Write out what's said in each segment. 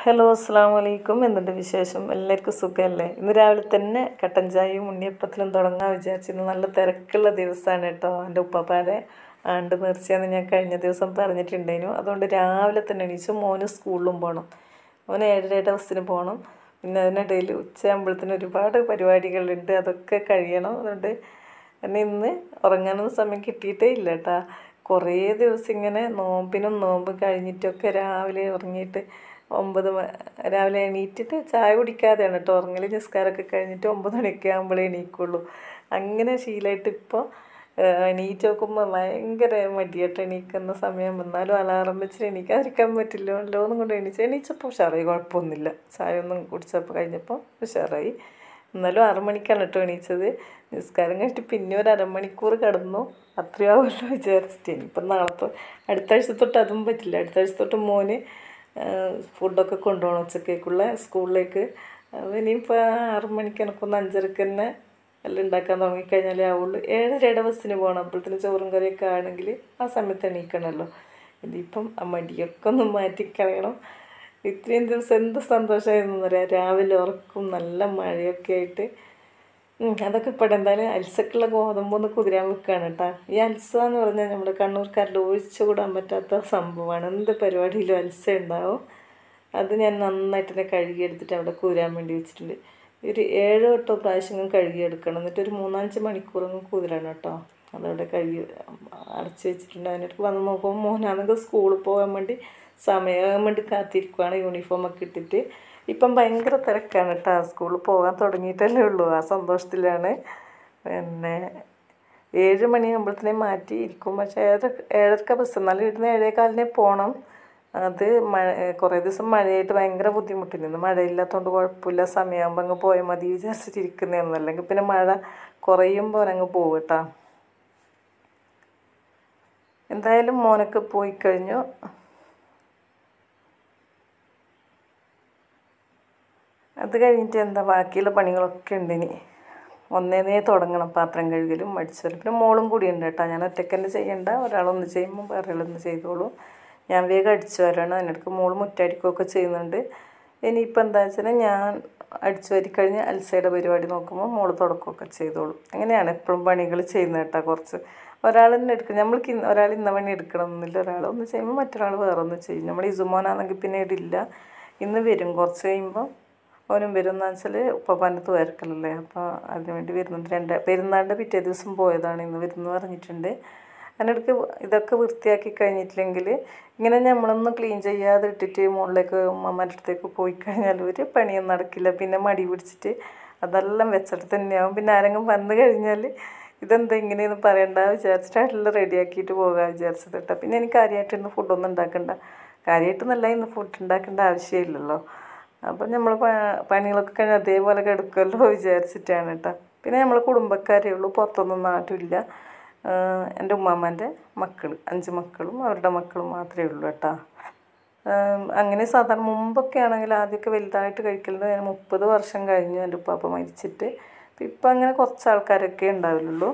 hello അസ്സാം വലൈക്കും എന്തുണ്ട് വിശേഷം എല്ലാവർക്കും സുഖമല്ലേ ഇന്ന് രാവിലെ തന്നെ കട്ടൻ ചായയും ഉണ്ണിയപ്പത്തിലും തുടങ്ങാൻ വിചാരിച്ചിരുന്നു നല്ല തിരക്കുള്ള ദിവസമാണ് കേട്ടോ എൻ്റെ ഉപ്പാപ്പാരെ ആണ്ട് നേർച്ചയെന്ന് ഞാൻ കഴിഞ്ഞ ദിവസം പറഞ്ഞിട്ടുണ്ടായിരുന്നു അതുകൊണ്ട് രാവിലെ തന്നെ എണീച്ചു മോന് സ്കൂളിലും പോകണം മോന് ഏഴരയുടെ ബസ്സിന് പോകണം പിന്നെ അതിനിടയിൽ ഉച്ചയാകുമ്പോഴത്തേന് ഒരുപാട് പരിപാടികളുണ്ട് അതൊക്കെ കഴിയണം അതുകൊണ്ട് എന്നെ ഇന്ന് ഉറങ്ങാനൊന്നും സമയം കിട്ടിയിട്ടേ ഇല്ല കേട്ടാ കുറേ ദിവസം ഇങ്ങനെ നോമ്പിനും നോമ്പ് കഴിഞ്ഞിട്ടൊക്കെ രാവിലെ ഉറങ്ങിയിട്ട് ഒമ്പത് മ- രാവിലെ എണീറ്റിട്ട് ചായ കുടിക്കാതെയാണ് കേട്ടോ ഉറങ്ങൽ നിസ്കാരമൊക്കെ കഴിഞ്ഞിട്ട് ഒമ്പത് മണിയൊക്കെ ആകുമ്പോഴേ എണീക്കുള്ളൂ അങ്ങനെ ശീലമായിട്ട് ഇപ്പോൾ എണീറ്റ് നോക്കുമ്പോൾ ഭയങ്കര മടിയായിട്ട് എണീക്കുന്ന സമയം വന്നാലും അലാറം വെച്ചിട്ട് എണീക്കാതിരിക്കാൻ പറ്റില്ലല്ലോ എന്നും കൊണ്ട് എണീച്ച് എണീച്ചപ്പോൾ ഉഷാറായി കുഴപ്പമൊന്നുമില്ല ചായ ഒന്നും കുടിച്ചപ്പോൾ കഴിഞ്ഞപ്പോൾ ഉഷാറായി എന്നാലും ആറ് മണിക്കാണ് കേട്ടോ എണീച്ചത് നിസ്കാരം കഴിഞ്ഞിട്ട് പിന്നെ ഒരു അരമണിക്കൂർ കിടന്നു അത്രയാവുമല്ലോ വിചാരിച്ചിട്ട് ഇനിയിപ്പം നാളത്തെ അടുത്ത ആഴ്ച തൊട്ട് അതും പറ്റില്ല അടുത്ത ആഴ്ച തൊട്ട് മോന് ആ, ഫുഡൊക്കെ കൊണ്ടുപോകണം ഉച്ചക്കേക്കുള്ള സ്കൂളിലേക്ക് അപ്പോൾ ഇനിയിപ്പോൾ ആറ് മണിക്ക് എനക്കൊന്ന് അഞ്ചരക്ക് തന്നെ എല്ലാം ഉണ്ടാക്കാൻ തുടങ്ങിക്കഴിഞ്ഞാലേ ആവുള്ളൂ ഏഴരയുടെ ബസ്സിന് പോകണം അപ്പോഴത്തേന് ചോറും കറിയൊക്കെ ആണെങ്കിൽ ആ സമയത്ത് എണീക്കണമല്ലോ ഇതിപ്പം ആ മടിയൊക്കെ ഒന്ന് മാറ്റിക്കളയണം ഇത്രയും ദിവസം എന്ത് സന്തോഷമായിരുന്നു എന്നറിയാം രാവിലെ ഉറക്കും നല്ല മഴയൊക്കെ ആയിട്ട് ഉം, അതൊക്കെ ഇപ്പോൾ എന്തായാലും അൽസക്കുള്ള ഗോതമ്പൊന്ന് കുതിരാൻ വെക്കുകയാണ് കേട്ടോ ഈ അൽസ എന്ന് പറഞ്ഞാൽ നമ്മുടെ കണ്ണൂർക്കാരുടെ ഒഴിച്ചുകൂടാൻ പറ്റാത്ത സംഭവമാണ് എന്ത് പരിപാടിയിലും അൽസ ഉണ്ടാവും അത് ഞാൻ നന്നായിട്ട് തന്നെ കഴുകിയെടുത്തിട്ട് അവിടെ കുതിരാൻ വേണ്ടി വെച്ചിട്ടുണ്ട് ഒരു ഏഴോ എട്ടോ പ്രാവശ്യം കഴുകിയെടുക്കണം എന്നിട്ട് ഒരു മൂന്നാഞ്ച് മണിക്കൂറൊന്നും കുതിരണം കേട്ടോ അതവിടെ കഴുകി അടച്ച് വെച്ചിട്ടുണ്ട് അതിനിടയ്ക്ക് വന്ന് നോക്കുമ്പോൾ മോനാണെങ്കിൽ സ്കൂളിൽ പോകാൻ വേണ്ടി സമയം വേണ്ടി കാത്തിരിക്കുവാണ് യൂണിഫോമൊക്കെ ഇട്ടിട്ട് ഇപ്പം ഭയങ്കര തിരക്കാണ് കേട്ടോ സ്കൂളിൽ പോകാൻ തുടങ്ങിയിട്ടല്ലേ ഉള്ളൂ ആ സന്തോഷത്തിലാണ് പിന്നെ ഏഴ് മണിയാകുമ്പോഴത്തേനെ മാറ്റി ഇരിക്കും പക്ഷേ ഏഴര ഏഴരക്ക ബസ് എന്നാലും ഇവിടുന്ന് ഏഴേകാലിനെ പോകണം അത് മഴ കുറേ ദിവസം മഴയായിട്ട് ഭയങ്കര ബുദ്ധിമുട്ടിരുന്നു മഴയില്ലാത്തതുകൊണ്ട് കുഴപ്പമില്ല സമയമാകുമ്പോൾ അങ്ങ് പോയാൽ മതി വിചാരിച്ചിട്ടിരിക്കുന്നതാണ് അല്ലെങ്കിൽ പിന്നെ മഴ കുറയുമ്പോൾ അങ്ങ് പോകും കേട്ടോ എന്തായാലും മോനൊക്കെ പോയി കഴിഞ്ഞു അത് കഴിഞ്ഞിട്ട് എന്താ ബാക്കിയുള്ള പണികളൊക്കെ ഉണ്ട് ഇനി ഒന്നേന്നേ തുടങ്ങണം പാത്രം കഴുകലും മടിച്ചലും പിന്നെ മോളും കൂടി ഉണ്ട് കേട്ടോ ഞാൻ ഒറ്റയ്ക്ക് തന്നെ ചെയ്യണ്ട ഒരാളൊന്ന് ചെയ്യുമ്പോൾ വേറെ ആളൊന്ന് ചെയ്തോളൂ ഞാൻ വേഗം അടിച്ചു വരണം അതിനിടയ്ക്ക് മോൾ മുറ്റടിക്കുകയൊക്കെ ചെയ്യുന്നുണ്ട് ഇനിയിപ്പോൾ എന്താ വെച്ചാൽ ഞാൻ അടിച്ചു വരിക്കഴിഞ്ഞ് അൽസയുടെ പരിപാടി നോക്കുമ്പോൾ മോള് തുടക്കമൊക്കെ ചെയ്തോളും അങ്ങനെയാണ് എപ്പോഴും പണികൾ ചെയ്യുന്നത് കേട്ടോ കുറച്ച് ഒരാൾ തന്നെ എടുക്കണം നമ്മൾക്ക് ഇന്ന് ഒരാൾ ഇന്ന പണി എടുക്കണമെന്നില്ല ഒരാൾ ഒന്ന് ചെയ്യുമ്പോൾ മറ്റൊരാൾ വേറെ ഒന്ന് ചെയ്യും നമ്മൾ ഇസുമോനാണെങ്കിൽ പിന്നെ ഇടില്ല ഇന്ന് വരും കുറച്ച് കഴിയുമ്പോൾ ഓനും വരും എന്ന് വെച്ചാൽ ഉപ്പപ്പാൻ്റെ തുവരക്കലല്ലേ അപ്പോൾ അതിന് വേണ്ടി വരുന്നുണ്ട് രണ്ട് പെരുന്നാളിൻ്റെ പിറ്റേ ദിവസം പോയതാണ് ഇന്ന് വരുന്നു പറഞ്ഞിട്ടുണ്ട് അതിനിടയ്ക്ക് ഇതൊക്കെ വൃത്തിയാക്കി കഴിഞ്ഞിട്ടില്ലെങ്കിൽ ഇങ്ങനെ നമ്മളൊന്ന് ക്ലീൻ ചെയ്യാതെ ഇട്ടിട്ട് മുകളിലേക്ക് ഉമ്മമാരുടെ അടുത്തേക്ക് പോയി കഴിഞ്ഞാൽ ഒരു പണിയൊന്നും നടക്കില്ല പിന്നെ മടി പിടിച്ചിട്ട് അതെല്ലാം വെച്ചിട്ട് തന്നെയാവും പിന്നെ ആരെങ്കിലും വന്നു കഴിഞ്ഞാൽ ഇതെന്താ ഇങ്ങനെയെന്ന് പറയണ്ട വിചാരിച്ചിട്ട് എല്ലാം റെഡിയാക്കിയിട്ട് പോകാൻ വിചാരിച്ചത് കേട്ടോ പിന്നെ എനിക്ക് കാര്യമായിട്ട് ഇന്ന് ഫുഡൊന്നും ഉണ്ടാക്കണ്ട കാര്യമായിട്ടൊന്നല്ല ഇന്ന് ഫുഡ് ഉണ്ടാക്കേണ്ട ആവശ്യമില്ലല്ലോ അപ്പം നമ്മൾ പണികളൊക്കെ കഴിഞ്ഞ് അതേപോലെ കിടക്കുമല്ലോ വിചാരിച്ചിട്ടാണ് കേട്ടോ പിന്നെ നമ്മൾ കുടുംബക്കാരേ ഉള്ളൂ പുറത്തൊന്നും നാട്ടില്ല എൻ്റെ ഉമ്മാമ്മൻ്റെ മക്കൾ അഞ്ച് മക്കളും അവരുടെ മക്കളും മാത്രമേ ഉള്ളൂ കേട്ടോ അങ്ങനെ സാധാരണ മുമ്പൊക്കെ ആണെങ്കിൽ ആദ്യമൊക്കെ വലുതായിട്ട് കഴിക്കലുണ്ട് ഞാൻ മുപ്പത് വർഷം കഴിഞ്ഞു എൻ്റെ ഉപ്പാപ്പ മരിച്ചിട്ട് ഇപ്പം അങ്ങനെ കുറച്ച് ആൾക്കാരൊക്കെ ഉണ്ടാവുള്ളൂ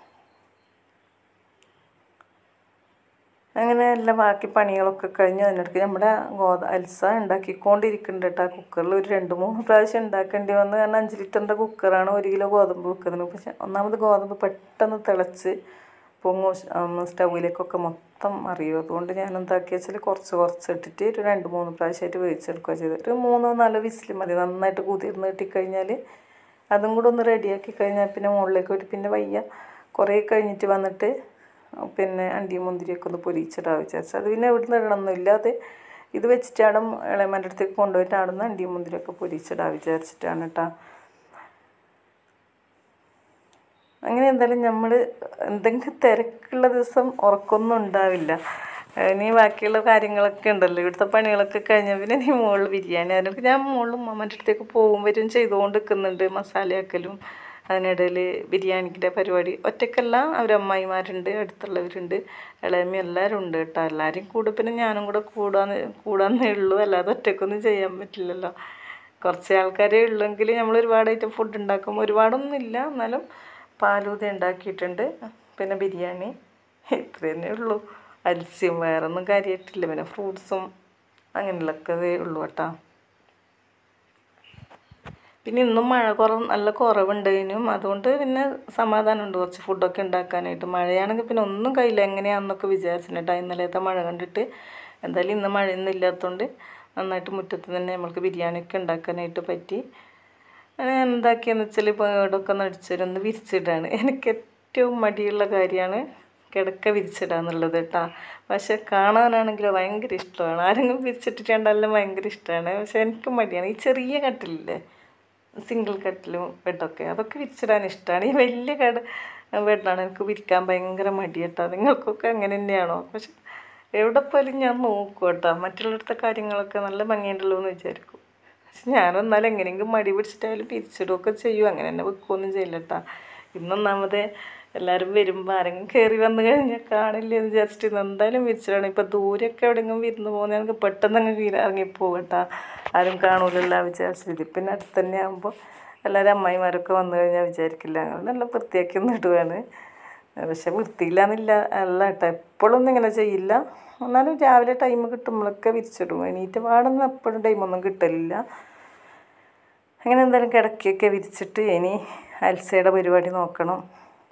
അങ്ങനെ എല്ലാ ബാക്കി പണികളൊക്കെ കഴിഞ്ഞ് അതിനിടയ്ക്ക് നമ്മുടെ ഗോത അൽസ ഉണ്ടാക്കിക്കൊണ്ടിരിക്കുന്നുണ്ട് കേട്ടോ കുക്കറിൽ ഒരു രണ്ട് മൂന്ന് പ്രാവശ്യം ഉണ്ടാക്കേണ്ടി വന്നു കാരണം അഞ്ച് ലിറ്ററിൻ്റെ കുക്കറാണ് ഒരു കിലോ ഗോതമ്പ് വെക്കുന്നത് പക്ഷെ ഒന്നാമത് ഗോതമ്പ് പെട്ടെന്ന് തിളച്ച് പൊങ്ങും സ്റ്റൗവിലേക്കൊക്കെ മൊത്തം അറിയും അതുകൊണ്ട് ഞാൻ എന്താക്കി വെച്ചാൽ കുറച്ച് കുറച്ച് ഇട്ടിട്ട് ഒരു രണ്ട് മൂന്ന് പ്രാവശ്യമായിട്ട് വേവിച്ചെടുക്കുക ചെയ്തത് ഒരു മൂന്നോ നാലോ വിസിൽ മതി നന്നായിട്ട് കുതിർന്ന് കിട്ടിക്കഴിഞ്ഞാൽ അതും കൂടെ ഒന്ന് റെഡിയാക്കി കഴിഞ്ഞാൽ പിന്നെ മുകളിലേക്ക് ഒരു പിന്നെ വയ്യ കുറേ കഴിഞ്ഞിട്ട് വന്നിട്ട് പിന്നെ അണ്ടിയും മുന്തിരിയൊക്കെ ഒന്ന് പൊരിച്ചിടാൻ വിചാരിച്ചു അത് പിന്നെ ഇവിടുന്ന് ഇടണമെന്നില്ല അത് ഇത് വെച്ചിട്ടാണ് ഇളയമ്മൻ്റെ അടുത്തേക്ക് കൊണ്ടുപോയിട്ട് അവിടുന്ന് അണ്ടിയും മുന്തിരിയൊക്കെ പൊരിച്ചിടാൻ വിചാരിച്ചിട്ടാണ് കേട്ടോ അങ്ങനെ എന്തായാലും നമ്മൾ എന്തെങ്കിലും തിരക്കുള്ള ദിവസം ഉറക്കമൊന്നും ഉണ്ടാവില്ല ഇനി ബാക്കിയുള്ള കാര്യങ്ങളൊക്കെ ഉണ്ടല്ലോ ഇവിടുത്തെ പണികളൊക്കെ കഴിഞ്ഞ പിന്നെ ഇനി മുകളിൽ ബിരിയാണി അതിനൊക്കെ ഞാൻ മുകളിൽ ഉമ്മമ്മൻ്റെ അടുത്തേക്ക് പോകും വരും ചെയ്തുകൊണ്ട് നിൽക്കുന്നുണ്ട് മസാലയാക്കലും അതിനിടയിൽ ബിരിയാണിൻ്റെ പരിപാടി ഒറ്റയ്ക്കല്ല അവർ അമ്മായിമാരുണ്ട് അടുത്തുള്ളവരുണ്ട് ഇളയമ്മ എല്ലാവരും ഉണ്ട് കേട്ടോ എല്ലാവരും കൂടെ പിന്നെ ഞാനും കൂടെ കൂടാന്ന് കൂടാന്നേ ഉള്ളൂ അല്ലാതെ ഒറ്റയ്ക്കൊന്നും ചെയ്യാൻ പറ്റില്ലല്ലോ കുറച്ച് ആൾക്കാരേ ഉള്ളെങ്കിൽ നമ്മൾ ഒരുപാട് ഐറ്റം ഫുഡ് ഉണ്ടാക്കും ഒരുപാടൊന്നും ഇല്ല എന്നാലും പാലൂത ഉണ്ടാക്കിയിട്ടുണ്ട് പിന്നെ ബിരിയാണി ഇത്ര തന്നെ ഉള്ളൂ അൽസ്യം വേറൊന്നും കാര്യമായിട്ടില്ല പിന്നെ ഫ്രൂട്ട്സും അങ്ങനെയുള്ളതൊക്കെ ഉള്ളൂ കേട്ടോ പിന്നെ ഇന്നും മഴ കുറവ് നല്ല കുറവുണ്ടേനും അതുകൊണ്ട് പിന്നെ സമാധാനമുണ്ട് കുറച്ച് ഫുഡൊക്കെ ഉണ്ടാക്കാനായിട്ട് മഴയാണെങ്കിൽ പിന്നെ ഒന്നും കഴിയില്ല എങ്ങനെയാണെന്നൊക്കെ വിചാരിച്ചിട്ടാ ഇന്നലത്തെ മഴ കണ്ടിട്ട് എന്തായാലും ഇന്ന് മഴയൊന്നും ഇല്ലാത്തതുകൊണ്ട് നന്നായിട്ട് മുറ്റത്ത് തന്നെ നമ്മൾക്ക് ബിരിയാണിയൊക്കെ ഉണ്ടാക്കാനായിട്ട് പറ്റി ഞാൻ എന്താക്കിയെന്ന് വെച്ചാൽ ഇപ്പോൾ ഇവിടെയൊക്കെ ഒന്ന് അടിച്ചുതരും ഒന്ന് വിരിച്ചിടാണ് എനിക്ക് ഏറ്റവും മടിയുള്ള കാര്യമാണ് കിടക്ക വിരിച്ചിടാന്നുള്ളത് കേട്ടോ പക്ഷെ കാണാനാണെങ്കിൽ ഭയങ്കര ഇഷ്ടമാണ് ആരെങ്കിലും വിരിച്ചിട്ടിട്ടുണ്ടെല്ലാം ഭയങ്കര ഇഷ്ടമാണ് പക്ഷെ എനിക്ക് മടിയാണ് ഈ ചെറിയ കട്ടിലില്ലേ സിംഗിൾ കട്ടിലും ബെഡൊക്കെ അതൊക്കെ വിരിച്ചിടാൻ ഇഷ്ടമാണ് ഈ വലിയ കട ബെഡാണ് എനിക്ക് വിരിക്കാൻ ഭയങ്കര മടി കേട്ടോ നിങ്ങൾക്കൊക്കെ അങ്ങനെ തന്നെയാണോ പക്ഷെ എവിടെ പോയാലും ഞാൻ നോക്കും കേട്ടോ മറ്റുള്ളിടത്തെ കാര്യങ്ങളൊക്കെ നല്ല ഭംഗിയുണ്ടല്ലോ എന്ന് വിചാരിക്കും പക്ഷെ ഞാനെന്നാലും എങ്ങനെയെങ്കിലും മടി പിടിച്ചിട്ടായാലും പിരിച്ചിടുകയൊക്കെ ചെയ്യും അങ്ങനെ തന്നെ വെക്കുകയൊന്നും ചെയ്യില്ല കേട്ടോ ഇന്നൊന്നാമത് എല്ലാവരും വരുമ്പോൾ ആരെങ്കിലും കയറി വന്നു കഴിഞ്ഞാൽ കാണില്ല എന്ന് വിചാരിച്ചിട്ട് ഇന്ന് എന്തായാലും വിരിച്ചിടാണ് ഇപ്പം ദൂരെയൊക്കെ എവിടെയെങ്കിലും വിരുന്ന് പോകുന്ന എനിക്ക് പെട്ടെന്ന് അങ്ങ് കീഴ ഇറങ്ങിപ്പോകും കേട്ടോ ആരും കാണൂലല്ല വിചാരിച്ചിട്ട് പിന്നെ അടുത്ത് തന്നെ ആകുമ്പോൾ എല്ലാവരും അമ്മായിമാരൊക്കെ വന്നു കഴിഞ്ഞാൽ വിചാരിക്കില്ല ഞങ്ങൾ നല്ല വൃത്തിയാക്കി ഒന്ന് ഇടുവാണ് പക്ഷെ വൃത്തിയില്ലാന്നില്ല അല്ല കേട്ടോ എപ്പോഴൊന്നും ഇങ്ങനെ ചെയ്യില്ല എന്നാലും രാവിലെ ടൈം കിട്ടുമ്പോഴൊക്കെ വിരിച്ചിടും എണീറ്റ് പാടുന്ന എപ്പോഴും ടൈമൊന്നും കിട്ടലില്ല അങ്ങനെ എന്തായാലും കിടക്കിയൊക്കെ വിരിച്ചിട്ട് ഇനി അൽസയുടെ പരിപാടി നോക്കണം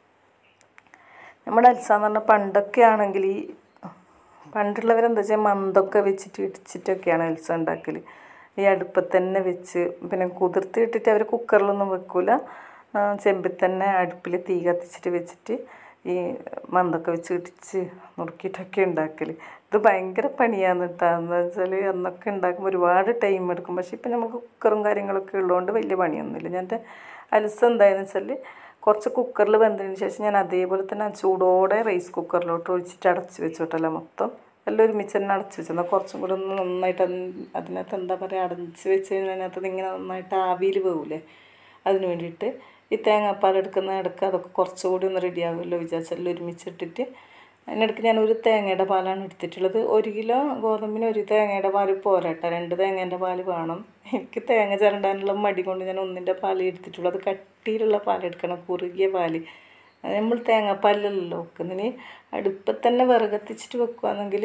നമ്മുടെ അൽസ എന്ന് പറഞ്ഞാൽ പണ്ടൊക്കെ ആണെങ്കിൽ ഈ പണ്ടുള്ളവരെന്താ വെച്ചാൽ മന്തൊക്കെ വെച്ചിട്ട് ഇടിച്ചിട്ടൊക്കെയാണ് അൽസ ഉണ്ടാക്കൽ ഈ അടുപ്പത്ത് തന്നെ വെച്ച് പിന്നെ കുതിർത്തി ഇട്ടിട്ട് അവർ കുക്കറിലൊന്നും വെക്കൂല ചെമ്പിൽ തന്നെ അടുപ്പിൽ തീ കത്തിച്ചിട്ട് വെച്ചിട്ട് ഈ മന്തൊക്കെ വെച്ച് ഇടിച്ച് നുറുക്കിയിട്ടൊക്കെ ഉണ്ടാക്കൽ ഇത് ഭയങ്കര പണിയാണ് കേട്ടോ എന്ന് വെച്ചാൽ അന്നൊക്കെ ഉണ്ടാക്കുമ്പോൾ ഒരുപാട് ടൈം എടുക്കും പക്ഷേ ഇപ്പം നമുക്ക് കുക്കറും കാര്യങ്ങളൊക്കെ ഉള്ളതുകൊണ്ട് വലിയ പണിയൊന്നുമില്ല ഞാൻ എൻ്റെ അലസ എന്തായെന്ന് വെച്ചാൽ കുറച്ച് കുക്കറിൽ വെന്തതിന് ശേഷം ഞാൻ അതേപോലെ തന്നെ ആ ചൂടോടെ റൈസ് കുക്കറിലോട്ട് ഒഴിച്ചിട്ട് അടച്ച് വെച്ചോട്ടല്ല മൊത്തം എല്ലാം ഒരുമിച്ച് തന്നെ അടച്ച് വെച്ചു എന്നാൽ കുറച്ചും കൂടെ ഒന്ന് നന്നായിട്ട് അതിനകത്ത് എന്താ പറയുക അടച്ച് വെച്ച് കഴിഞ്ഞാൽ അതിനകത്ത് ഇങ്ങനെ നന്നായിട്ട് ആവിയിൽ പോകൂലേ അതിന് വേണ്ടിയിട്ട് ഈ തേങ്ങാപ്പാൽ എടുക്കുന്ന ഇടയ്ക്ക് അതൊക്കെ കുറച്ചുകൂടി ഒന്ന് റെഡി ആകുമല്ലോ വിചാരിച്ചെല്ലാം ഒരുമിച്ചിട്ടിട്ട് അതിനിടയ്ക്ക് ഞാൻ ഒരു തേങ്ങയുടെ പാലാണ് എടുത്തിട്ടുള്ളത് ഒരു കിലോ ഗോതമ്പിന് ഒരു തേങ്ങയുടെ പാൽ പോരാട്ടോ രണ്ട് തേങ്ങേൻ്റെ പാൽ വേണം എനിക്ക് തേങ്ങ ചിരണ്ടാനുള്ള മടി കൊണ്ട് ഞാൻ ഒന്നിൻ്റെ പാൽ എടുത്തിട്ടുള്ളൂ അത് കട്ടിയിലുള്ള പാൽ എടുക്കണം കുറുകിയ പാൽ നമ്മൾ തേങ്ങാപ്പാലല്ലോ വെക്കുന്നതിന് അടുപ്പത്ത് തന്നെ വിറകത്തിച്ചിട്ട് വെക്കുകയാണെങ്കിൽ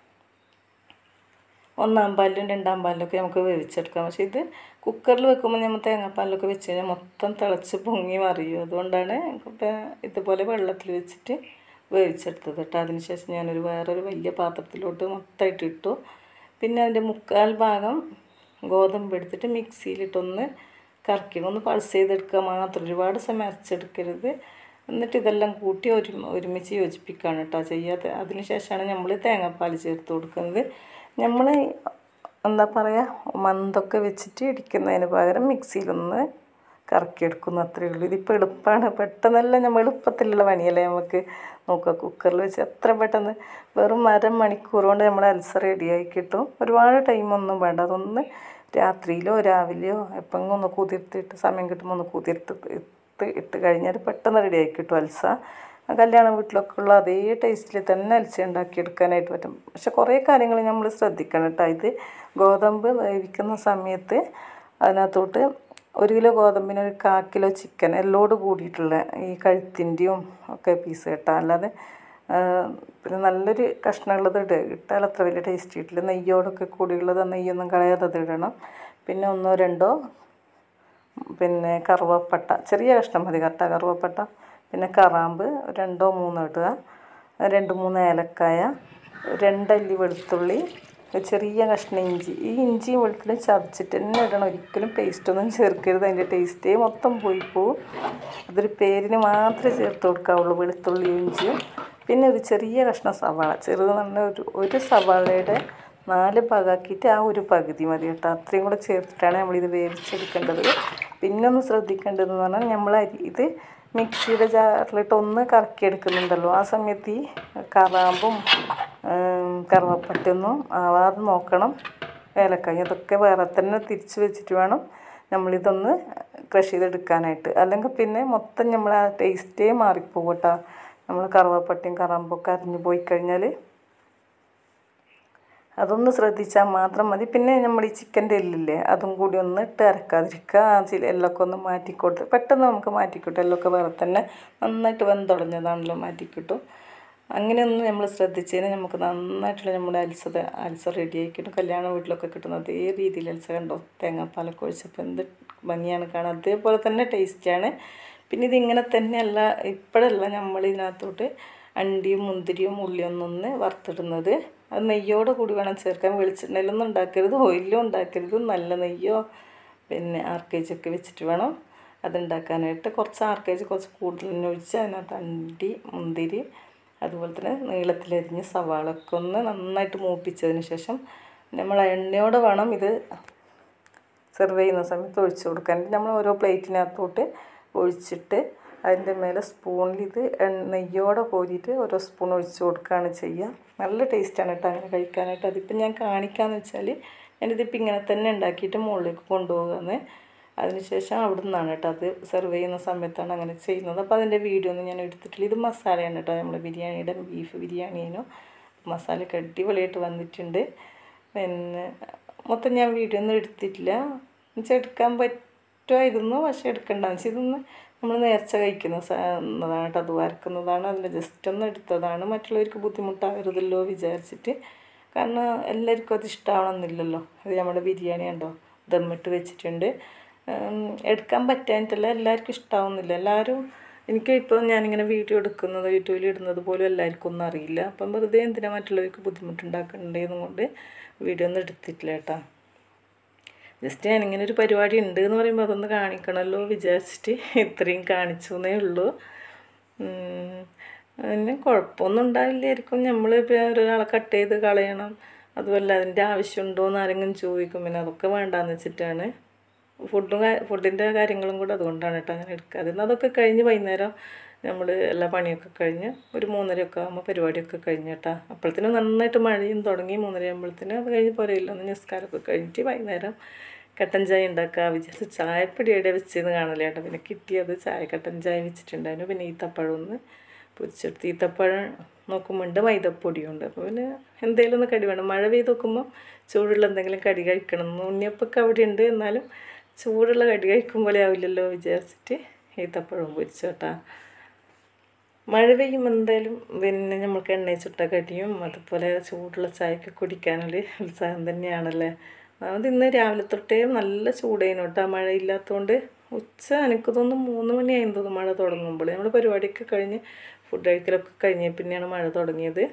ഒന്നാം പാലിലും രണ്ടാം പാലിലൊക്കെ നമുക്ക് വേവിച്ചെടുക്കാം പക്ഷേ ഇത് കുക്കറിൽ വെക്കുമ്പോൾ നമ്മൾ തേങ്ങാപ്പാലിലൊക്കെ വെച്ച് കഴിഞ്ഞാൽ മൊത്തം തിളച്ച് പൊങ്ങി മറിയും അതുകൊണ്ടാണ് ഇപ്പം ഇതുപോലെ വെള്ളത്തിൽ വെച്ചിട്ട് വേവിച്ചെടുത്തത് കേട്ടോ അതിന് ശേഷം ഞാനൊരു വേറൊരു വലിയ പാത്രത്തിലോട്ട് മൊത്തമായിട്ട് ഇട്ടു പിന്നെ അതിൻ്റെ മുക്കാൽ ഭാഗം ഗോതമ്പ് എടുത്തിട്ട് മിക്സിയിലിട്ടൊന്ന് കറക്കി ഒന്ന് പൾസ് ചെയ്തെടുക്കുക മാത്രം ഒരുപാട് സമയം അരച്ചെടുക്കരുത് എന്നിട്ട് ഇതെല്ലാം കൂട്ടി ഒരു ഒരുമിച്ച് യോജിപ്പിക്കുകയാണ് കേട്ടോ ചെയ്യാതെ അതിന് ശേഷമാണ് നമ്മൾ തേങ്ങാപ്പാൽ ചേർത്ത് കൊടുക്കുന്നത് നമ്മൾ എന്താ പറയുക മന്തൊക്കെ വെച്ചിട്ട് ഇടിക്കുന്നതിന് പകരം മിക്സിയിലൊന്ന് കറക്കിയെടുക്കുന്നു അത്രയേ ഉള്ളൂ ഇതിപ്പോൾ എളുപ്പമാണ് പെട്ടെന്നല്ല നമ്മൾ എളുപ്പത്തിലുള്ള പണിയല്ലേ നമുക്ക് നോക്കുക കുക്കറിൽ വെച്ച് എത്ര പെട്ടെന്ന് വെറും അര മണിക്കൂർ കൊണ്ട് നമ്മൾ അൽസ റെഡിയായി കിട്ടും ഒരുപാട് ടൈമൊന്നും വേണ്ട അതൊന്ന് രാത്രിയിലോ രാവിലെയോ എപ്പോഴെങ്കിലും ഒന്ന് കുതിർത്തിട്ട് സമയം കിട്ടുമ്പോൾ ഒന്ന് കുതിർത്ത് ഇട്ട് ഇട്ട് കഴിഞ്ഞാൽ പെട്ടെന്ന് റെഡിയായി കിട്ടും അൽസ കല്യാണ വീട്ടിലൊക്കെ ഉള്ള അതേ ടേസ്റ്റിൽ തന്നെ അൽസ ഉണ്ടാക്കിയെടുക്കാനായിട്ട് പറ്റും പക്ഷെ കുറേ കാര്യങ്ങൾ നമ്മൾ ശ്രദ്ധിക്കണം കേട്ടോ ഇത് ഗോതമ്പ് വേവിക്കുന്ന സമയത്ത് അതിനകത്തോട്ട് ഒരു കിലോ ഗോതമ്പിന് ഒരു കാ കിലോ ചിക്കൻ എല്ലോട് കൂടിയിട്ടുള്ള ഈ കഴുത്തിൻ്റെയും ഒക്കെ പീസ് കേട്ടോ അല്ലാതെ പിന്നെ നല്ലൊരു കഷ്ണമുള്ളത് ഇടുക ഇട്ടാൽ അത്ര വലിയ ടേസ്റ്റ് കിട്ടില്ല നെയ്യോടൊക്കെ കൂടിയുള്ളത് നെയ്യൊന്നും കളയാതെ അത് ഇടണം പിന്നെ ഒന്നോ രണ്ടോ പിന്നെ കറുവപ്പട്ട ചെറിയ കഷ്ണം മതി കറക്റ്റ കറുവപ്പട്ട പിന്നെ കറാമ്പ് രണ്ടോ മൂന്നോ ഇടുക രണ്ട് മൂന്ന് ഏലക്കായ രണ്ടല്ലി വെളുത്തുള്ളി ഒരു ചെറിയ കഷ്ണം ഇഞ്ചി ഈ ഇഞ്ചിയും വെളുത്തുള്ളി ചതച്ചിട്ട് തന്നെ ഇടണം ഒരിക്കലും പേസ്റ്റൊന്നും ചേർക്കരുത് അതിൻ്റെ ടേസ്റ്റേ മൊത്തം പോയി പോവും അതൊരു പേരിന് മാത്രമേ ചേർത്ത് കൊടുക്കാവുള്ളൂ വെളുത്തുള്ളിയും ഇഞ്ചിയും പിന്നെ ഒരു ചെറിയ കഷ്ണം സവാള ചെറുത് പറഞ്ഞാൽ ഒരു ഒരു സവാളയുടെ നാല് ഭാഗമാക്കിയിട്ട് ആ ഒരു പകുതി മതി കേട്ടോ അത്രയും കൂടെ ചേർത്തിട്ടാണ് നമ്മളിത് വേവിച്ചെടുക്കേണ്ടത് പിന്നെ ഒന്ന് ശ്രദ്ധിക്കേണ്ടതെന്ന് പറഞ്ഞാൽ നമ്മൾ അരി ഇത് മിക്സിയുടെ ജാറിലിട്ട് ഒന്ന് കറക്കിയെടുക്കുന്നുണ്ടല്ലോ ആ സമയത്ത് ഈ കറാമ്പും കറുവപ്പട്ടയൊന്നും ആവാതെ നോക്കണം ഏലക്കായ അതൊക്കെ വേറെ തന്നെ തിരിച്ച് വെച്ചിട്ട് വേണം നമ്മളിതൊന്ന് ക്രഷ് ചെയ്തെടുക്കാനായിട്ട് അല്ലെങ്കിൽ പിന്നെ മൊത്തം നമ്മൾ ആ ടേസ്റ്റേ മാറിപ്പോകും കേട്ടോ നമ്മൾ കറുവപ്പട്ടയും കറാമ്പൊക്കെ അരിഞ്ഞു പോയി കഴിഞ്ഞാൽ അതൊന്ന് ശ്രദ്ധിച്ചാൽ മാത്രം മതി പിന്നെ നമ്മൾ ഈ ചിക്കൻ്റെ എല്ലില്ലേ അതും കൂടി ഒന്ന് ഇട്ട് അരക്കാതിരിക്കുക ആ ചില എല്ലൊക്കെ ഒന്ന് മാറ്റിക്കൊടുത്ത് പെട്ടെന്ന് നമുക്ക് മാറ്റിക്കിട്ടും എല്ലൊക്കെ വേറെ തന്നെ നന്നായിട്ട് വെന്തുടഞ്ഞതാണല്ലോ മാറ്റിക്കിട്ടും അങ്ങനെയൊന്നും നമ്മൾ ശ്രദ്ധിച്ച് കഴിഞ്ഞാൽ നമുക്ക് നന്നായിട്ടുള്ള നമ്മുടെ അൽസ അൽസ റെഡിയായി കിട്ടും കല്യാണ വീട്ടിലൊക്കെ കിട്ടുന്ന അതേ രീതിയിൽ അൽസ കണ്ടോ തേങ്ങാപ്പാലൊക്കെ ഒഴിച്ചപ്പോൾ എന്ത് ഭംഗിയാണ് കാണാൻ അതേപോലെ തന്നെ ടേസ്റ്റാണ് പിന്നെ ഇതിങ്ങനെ തന്നെയല്ല ഇപ്പോഴല്ല നമ്മൾ ഇതിനകത്തോട്ട് അണ്ടിയും മുന്തിരിയും ഉള്ളിയൊന്നും ഒന്ന് വറുത്തിടുന്നത് അത് നെയ്യോടെ കൂടി വേണം ചേർക്കാൻ വെളിച്ചെണ്ണയിലൊന്നും ഉണ്ടാക്കരുത് ഓയിലും ഉണ്ടാക്കരുത് നല്ല നെയ്യോ പിന്നെ ആർക്കേജൊക്കെ വെച്ചിട്ട് വേണം അതുണ്ടാക്കാനായിട്ട് കുറച്ച് ആർക്കേജ് കുറച്ച് കൂടുതൽ തന്നെ ഒഴിച്ച് അതിനകത്ത് അണ്ടി മുന്തിരി അതുപോലെ തന്നെ നീളത്തിലരിഞ്ഞ് സവാളൊക്കെ ഒന്ന് നന്നായിട്ട് മൂപ്പിച്ചതിന് ശേഷം നമ്മൾ എണ്ണയോടെ വേണം ഇത് സെർവ് ചെയ്യുന്ന സമയത്ത് ഒഴിച്ചു കൊടുക്കാൻ നമ്മൾ ഓരോ പ്ലേറ്റിനകത്തോട്ട് ഒഴിച്ചിട്ട് അതിൻ്റെ മേലെ സ്പൂണിൽ ഇത് എണ്ണ നെയ്യോടെ കോരിയിട്ട് ഓരോ സ്പൂൺ ഒഴിച്ച് കൊടുക്കുകയാണ് ചെയ്യുക നല്ല ടേസ്റ്റാണ് കേട്ടോ അങ്ങനെ കഴിക്കാനായിട്ട് അതിപ്പം ഞാൻ കാണിക്കാമെന്ന് വെച്ചാൽ ഞാനിതിപ്പോൾ ഇങ്ങനെ തന്നെ ഉണ്ടാക്കിയിട്ട് മുകളിലേക്ക് കൊണ്ടുപോകുന്നത് അതിനുശേഷം അവിടെ നിന്നാണ് കേട്ടോ അത് സെർവ് ചെയ്യുന്ന സമയത്താണ് അങ്ങനെ ചെയ്യുന്നത് അപ്പോൾ അതിൻ്റെ വീഡിയോ ഒന്നും ഞാൻ എടുത്തിട്ടില്ല ഇത് മസാലയാണ് കേട്ടോ നമ്മൾ ബിരിയാണിയുടെ ബീഫ് ബിരിയാണീനോ മസാലയൊക്കെ അടിപൊളിയായിട്ട് വന്നിട്ടുണ്ട് പിന്നെ മൊത്തം ഞാൻ വീഡിയോ ഒന്നും എടുത്തിട്ടില്ല എന്നുവെച്ചാൽ എടുക്കാൻ പറ്റുമായിരുന്നു പക്ഷേ എടുക്കണ്ടെന്ന് വെച്ചാൽ ഇതൊന്ന് നമ്മൾ നേർച്ച കഴിക്കുന്ന സാധനമാണ് കേട്ടോ അത് വരക്കുന്നതാണ് അതിൻ്റെ ജസ്റ്റ് ഒന്ന് എടുത്തതാണ് മറ്റുള്ളവർക്ക് ബുദ്ധിമുട്ടാകരുതല്ലോ വിചാരിച്ചിട്ട് കാരണം എല്ലാവർക്കും അത് ഇഷ്ടമാവണമെന്നില്ലല്ലോ ഇത് നമ്മുടെ ബിരിയാണി ഉണ്ടോ ദമ്മിട്ട് വെച്ചിട്ടുണ്ട് എടുക്കാൻ പറ്റാനിട്ടല്ല എല്ലാവർക്കും ഇഷ്ടമാവുന്നില്ല എല്ലാവരും എനിക്ക് ഇപ്പോൾ ഞാനിങ്ങനെ വീഡിയോ എടുക്കുന്നത് യൂട്യൂബിൽ ഇടുന്നത് പോലും എല്ലാവർക്കും ഒന്നും അറിയില്ല അപ്പം വെറുതെ എന്തിനാ മറ്റുള്ളവർക്ക് ബുദ്ധിമുട്ടുണ്ടാക്കണ്ടേന്നും കൊണ്ട് വീഡിയോ ഒന്നും എടുത്തിട്ടില്ല കേട്ടോ ജസ്റ്റ് ഞാനിങ്ങനെ ഒരു പരിപാടി ഉണ്ട് എന്ന് പറയുമ്പോൾ അതൊന്ന് കാണിക്കണമല്ലോ വിചാരിച്ചിട്ട് ഇത്രയും കാണിച്ചു എന്നേ ഉള്ളൂ പിന്നെ കുഴപ്പമൊന്നും ഉണ്ടാവില്ലായിരിക്കും നമ്മൾ ഇപ്പോൾ ഒരാളെ കട്ട് ചെയ്ത് കളയണം അതുമല്ല അതിൻ്റെ ആവശ്യമുണ്ടോ എന്ന് ആരെങ്കിലും ചോദിക്കും പിന്നെ അതൊക്കെ വേണ്ടാന്ന് വെച്ചിട്ടാണ് ഫുഡും ഫുഡിൻ്റെ കാര്യങ്ങളും കൂടെ അതുകൊണ്ടാണ് കേട്ടോ അങ്ങനെ എടുക്കാതെ എന്നാൽ അതൊക്കെ കഴിഞ്ഞ് വൈകുന്നേരം നമ്മൾ എല്ലാ പണിയൊക്കെ കഴിഞ്ഞ് ഒരു മൂന്നരയൊക്കെ ആകുമ്പോൾ പരിപാടിയൊക്കെ കഴിഞ്ഞ് കേട്ടോ അപ്പോഴത്തേനും നന്നായിട്ട് മഴയും തുടങ്ങി മൂന്നര ആകുമ്പോഴത്തേനും അത് കഴിഞ്ഞ് പോരയില്ല ഒന്ന് നിസ്കാരമൊക്കെ കഴിഞ്ഞിട്ട് വൈകുന്നേരം കട്ടൻ ചായ ഉണ്ടാക്കുക വിചാരിച്ച് ചായപ്പൊടി എവിടെ വെച്ചെന്ന് കാണില്ല കേട്ടോ പിന്നെ കിട്ടിയത് ചായ കട്ടൻ ചായ വെച്ചിട്ടുണ്ടായിരുന്നു പിന്നെ ഈത്തപ്പഴം ഒന്ന് പൊരിച്ചെടുത്ത് ഈത്തപ്പഴം നോക്കുമ്പോണ്ട് മൈദപ്പൊടിയുണ്ട് അപ്പോൾ പിന്നെ എന്തെങ്കിലും ഒന്ന് കടി വേണം മഴ പെയ്ത് നോക്കുമ്പോൾ ചൂടുള്ള എന്തെങ്കിലും കടി കഴിക്കണം ഉണ്ണിയപ്പൊക്കെ അവിടെ ഉണ്ട് എന്നാലും ചൂടുള്ള കടി കഴിക്കും പോലെ ആവില്ലല്ലോ വിചാരിച്ചിട്ട് ഈത്തപ്പഴം പൊരിച്ചു കേട്ടാ മഴ പെയ്യുമ്പോൾ എന്തായാലും പിന്നെ നമ്മൾക്ക് എണ്ണ ചുട്ട കടിയും അതുപോലെ ചൂടുള്ള ചായയൊക്കെ കുടിക്കാനൊരു ഉത്സാഹം തന്നെയാണല്ലേ അത് ഇന്ന് രാവിലെ തൊട്ടേ നല്ല ചൂടേനു കേട്ടോ മഴയില്ലാത്തതുകൊണ്ട് ഉച്ച എനിക്ക് തോന്നുന്നു മൂന്ന് മണിയായിരുന്നു തോന്നുന്നു മഴ തുടങ്ങുമ്പോൾ നമ്മൾ പരിപാടിയൊക്കെ കഴിഞ്ഞ് ഫുഡ് കഴിക്കലൊക്കെ കഴിഞ്ഞ പിന്നെയാണ് മഴ തുടങ്ങിയത്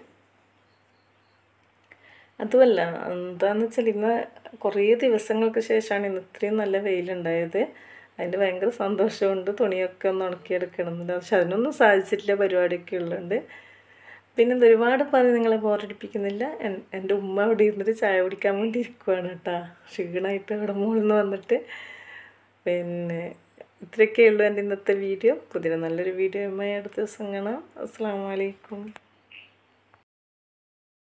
അതുമല്ല എന്താണെന്ന് വെച്ചാൽ ഇന്ന് കുറേ ദിവസങ്ങൾക്ക് ശേഷമാണ് ഇന്ന് ഇത്രയും നല്ല വെയിലുണ്ടായത് അതിൻ്റെ ഭയങ്കര സന്തോഷമുണ്ട് തുണിയൊക്കെ ഒന്ന് ഉണക്കിയെടുക്കണമെന്നുണ്ട് പക്ഷെ അതിനൊന്നും സാധിച്ചിട്ടില്ല പരിപാടിയൊക്കെ ഉള്ളുണ്ട് പിന്നെ ഇത് ഒരുപാട് പറഞ്ഞ് നിങ്ങളെ ബോറടിപ്പിക്കുന്നില്ല എൻ്റെ ഉമ്മ അവിടെ ഇരുന്നിട്ട് ചായ കുടിക്കാൻ വേണ്ടി ഇരിക്കുവാണ് കേട്ടോ ക്ഷീണമായിട്ട് അവിടെ മുകളിൽ നിന്ന് വന്നിട്ട് പിന്നെ ഇത്രയൊക്കെ ഉള്ളൂ എൻ്റെ ഇന്നത്തെ വീഡിയോ പുതിയ നല്ലൊരു വീഡിയോ അടുത്ത ദിവസം കാണാം അസ്സാം വലൈക്കും